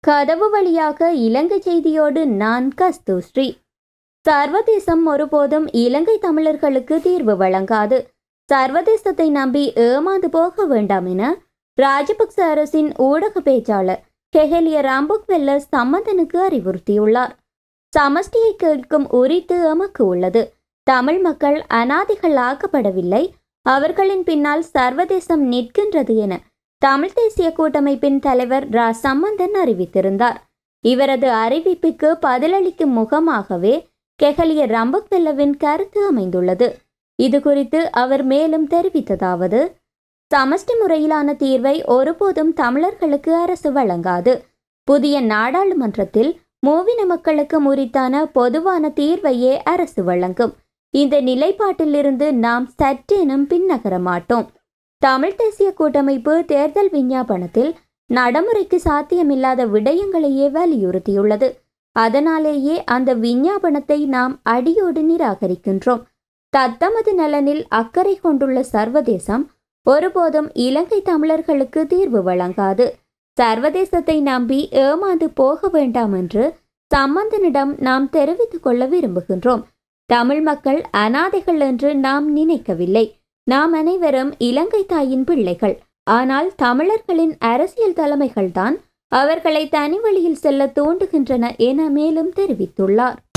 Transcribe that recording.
கதவு வழியாக இலங்கை செய்தியோடு நான் கஸ்தூஸ்ரீ சர்வதேசம் ஒருபோதும் இலங்கை தமிழர்களுக்கு தீர்வு வழங்காது சர்வதேசத்தை நம்பி ஏமாந்து போக வேண்டாம் என ராஜபக்ச அரசின் ஊடக பேச்சாளர் கெஹலிய ராம்புக்வெல்ல சம்மந்தனுக்கு அறிவுறுத்தியுள்ளார் சமஷ்டியை கேட்கும் உரித்து எமக்கு உள்ளது தமிழ் மக்கள் அனாதிகள் ஆக்கப்படவில்லை அவர்களின் பின்னால் சர்வதேசம் நிற்கின்றது என தமிழ் தேசிய கூட்டமைப்பின் தலைவர் ரா சம்பந்தன் அறிவித்திருந்தார் இவரது அறிவிப்புக்கு பதிலளிக்கும் முகமாகவே கெஹலிய ரம்பக்வெல்லவின் கருத்து அமைந்துள்ளது இது குறித்து அவர் மேலும் தெரிவித்ததாவது சமஷ்டி முறையிலான தீர்வை ஒருபோதும் தமிழர்களுக்கு அரசு வழங்காது புதிய நாடாளுமன்றத்தில் மூவின மக்களுக்கு முறித்தான பொதுவான தீர்வையே அரசு வழங்கும் இந்த நிலைப்பாட்டிலிருந்து நாம் சற்றேனும் பின்னகர மாட்டோம் தமிழ் தேசிய கூட்டமைப்பு தேர்தல் விஞ்ஞாபனத்தில் நடைமுறைக்கு சாத்தியமில்லாத விடயங்களையே வலியுறுத்தியுள்ளது அதனாலேயே அந்த விஞ்ஞாபனத்தை நாம் அடியோடு நிராகரிக்கின்றோம் தத்தமது நலனில் அக்கறை கொண்டுள்ள சர்வதேசம் ஒருபோதும் இலங்கை தமிழர்களுக்கு தீர்வு வழங்காது சர்வதேசத்தை நம்பி ஏமாந்து போக வேண்டாம் என்று சம்பந்தனிடம் நாம் தெரிவித்துக் கொள்ள விரும்புகின்றோம் தமிழ் மக்கள் அனாதைகள் என்று நாம் நினைக்கவில்லை நாம் அனைவரும் இலங்கை தாயின் பிள்ளைகள் ஆனால் தமிழர்களின் அரசியல் தலைமைகள்தான் அவர்களை தனி வழியில் செல்ல தூண்டுகின்றன என மேலும் தெரிவித்துள்ளார்